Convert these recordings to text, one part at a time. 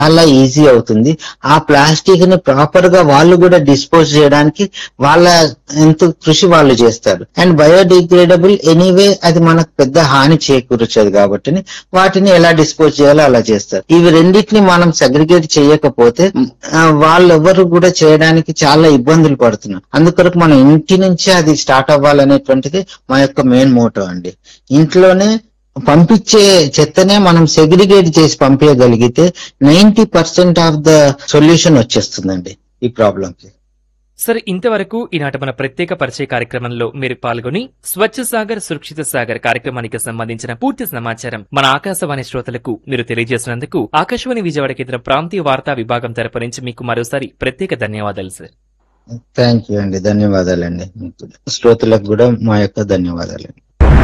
చాలా ఈజీ అవుతుంది ఆ ప్లాస్టిక్ ని ప్రాపర్ గా వాళ్ళు కూడా డిస్పోజ్ చేయడానికి వాళ్ళ ఎంత కృషి వాళ్ళు చేస్తారు అండ్ బయోడిగ్రేడబుల్ ఎనీవే అది మనకు పెద్ద హాని చేకూర్చదు కాబట్టి వాటిని ఎలా డిస్పోజ్ చేయాలో అలా చేస్తారు ఇవి రెండింటిని మనం సెగ్రిగేట్ చేయకపోతే ఆ, వాళ్ళెవరు కూడా చేయడానికి చాలా ఇబ్బందులు పడుతున్నారు అందుకొరకు మన ఇంటి నుంచే అది స్టార్ట్ అవ్వాలనేటువంటిది మా యొక్క మెయిన్ మోటో అండి ఇంట్లోనే పంపించే చెత్తనే మనం సెగ్రిగేట్ చేసి పంపించగలిగితే ninety percent of the solution వచ్చేస్తుందండి ఈ ప్రాబ్లం కి సరే ఇంతవరకు ఈనాటి మన ప్రత్యేక పరిచయ కార్యక్రమంలో మీరు పాల్గొని స్వచ్ఛ సాగర్ సురక్షిత సాగర్ కార్యక్రమానికి సంబంధించిన పూర్తి సమాచారం మన ఆకాశవాణి శ్రోతలకు మీరు తెలియజేసినందుకు ఆకాశవాణి విజయవాడ కేంద్రం ప్రాంతీయ వార్తా విభాగం తరపు నుంచి మీకు మరోసారి ప్రత్యేక ధన్యవాదాలు సార్ థ్యాంక్ యూ అండి ధన్యవాదాలండి మీకు. శ్రోతలకు కూడా మా యొక్క ధన్యవాదాలు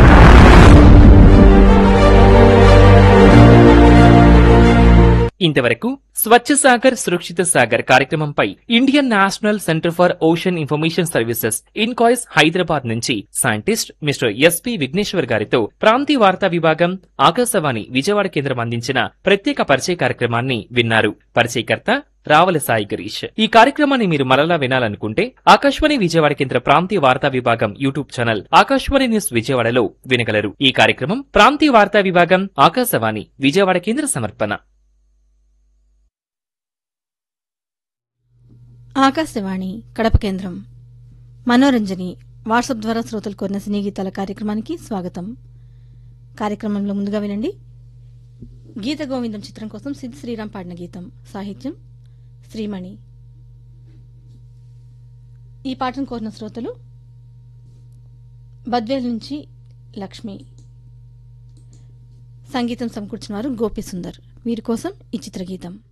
ఇంతవరకు స్వచ్ఛ సాగర్ సురక్షిత సాగర్ కార్యక్రమంపై Indian national centre for ocean information services INCOIS Hyderabad నుంచి సైంటిస్ట్ మిస్టర్ ఎస్పి విఘ్నేశ్వర్ గారితో ప్రాంతీయ వార్తా విభాగం ఆకాశవాణి విజయవాడ కేంద్రం అందించిన ప్రత్యేక పరిచయ కార్యక్రమాన్ని విన్నారు పరిచయకర్త రావల సాయి గిరీష్ ఈ కార్యక్రమాన్ని మీరు మరలా వినాలనుకుంటే ఆకాశవాణి విజయవాడ కేంద్ర ప్రాంతీయ వార్తా విభాగం యూట్యూబ్ ఛానల్ ఆకాశవాణి న్యూస్ విజయవాడలో వినగలరు ఈ కార్యక్రమం ప్రాంతీయ వార్తా విభాగం ఆకాశవాణి విజయవాడ కేంద్ర సమర్పణ ఆకాశవాణి కడప కేంద్రం మనోరంజని వాట్సాప్ ద్వారా శ్రోతలు కోరిన సినీ గీతాల కార్యక్రమానికి స్వాగతం కార్యక్రమంలో ముందుగా వినండి గీత గోవిందం చిత్రం కోసం సిద్ధి శ్రీరామ్ పాడిన గీతం సాహిత్యం శ్రీమణి ఈ పాటను కోరిన శ్రోతలు బద్వేల్ నుంచి లక్ష్మి సంగీతం సమకూర్చిన వారు గోపి సుందర్ వీరి కోసం ఈ చిత్రగీతం